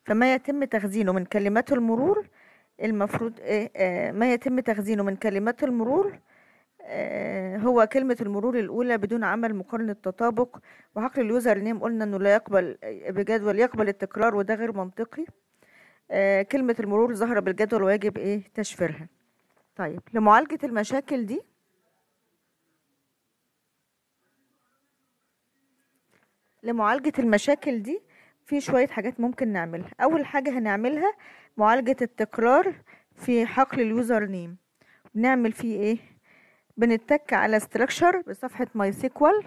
فما يتم تخزينه من كلمات المرور المفروض إيه آه ما يتم تخزينه من كلمات المرور آه هو كلمة المرور الأولى بدون عمل مقارنة تطابق وحقل اليوزر نيم قلنا إنه لا يقبل بجدول يقبل التكرار وده غير منطقي آه كلمة المرور ظاهرة بالجدول ويجب إيه تشفيرها طيب لمعالجة المشاكل دي لمعالجة المشاكل دي في شوية حاجات ممكن نعملها أول حاجة هنعملها معالجة التكرار في حقل اليوزر نيم بنعمل فيه ايه بنتك على structure بصفحة ماي سيكوال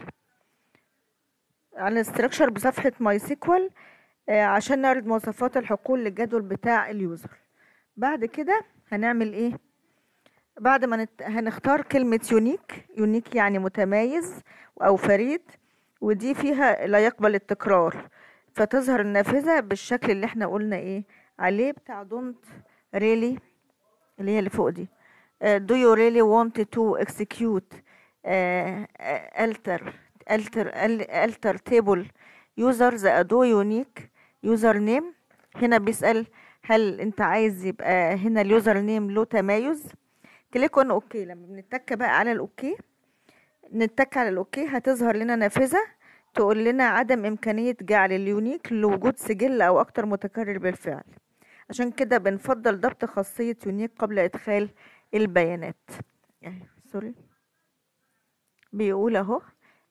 على structure بصفحة ماي سيكوال عشان نعرض مواصفات الحقول للجدول بتاع اليوزر بعد كده هنعمل ايه بعد ما نت... هنختار كلمة يونيك يونيك يعني متميز أو فريد ودي فيها لا يقبل التكرار فتظهر النافذة بالشكل اللي احنا قلنا ايه عليه بتاع don't really اللي هي اللي فوق دي uh, do you really want to execute uh, alter alter alter table user the ado unique user name هنا بيسأل هل انت عايز يبقى هنا اليوزر نيم له تمايز كليك اون اوكي لما بنتك بقى على الاوكي نتك على الاوكي هتظهر لنا نافذة تقول لنا عدم إمكانية جعل اليونيك لوجود سجل أو أكتر متكرر بالفعل عشان كده بنفضل ضبط خاصية يونيك قبل إدخال البيانات سوري بيقول أهو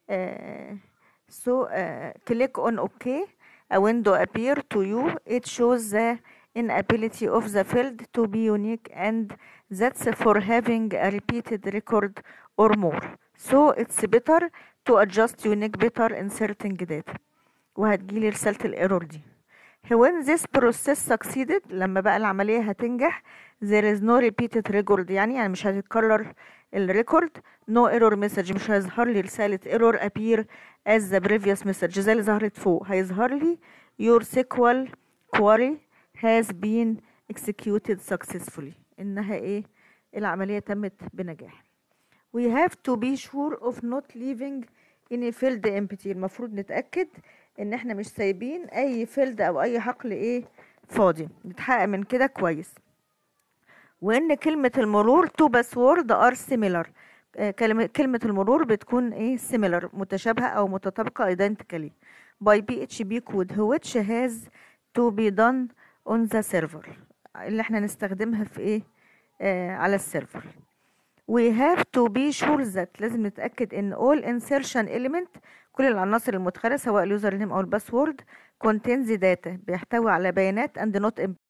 so uh, click on OK a window appear to you it shows the inability of the field to be unique and that's for having a repeated record or more so it's better to adjust unique better inserting data وهتجيلي رسالة الايرور دي when this process succeeded لما بقى العملية هتنجح there is no repeated record يعني يعني مش هتتكرر الريكورد no error message مش هيظهر لي رسالة error appear as the previous message زي اللي ظهرت فوق هيظهر لي your SQL query has been executed successfully إنها إيه العملية تمت بنجاح we have to be sure of not leaving any field empty المفروض نتأكد ان احنا مش سايبين اي فيلد او اي حقل ايه فاضي نتحقق من كده كويس وان كلمة المرور تو باسورد ار سيميلر كلمة المرور بتكون ايه similar متشابهة او متطابقة identically by PHP code which has to be done on the server اللي احنا نستخدمها في ايه آه على السيرفر we have to be sure that لازم نتأكد ان all insertion element كل العناصر المدخلة سواء اليوزر نيم او الباسورد contains data بيحتوي على بيانات and not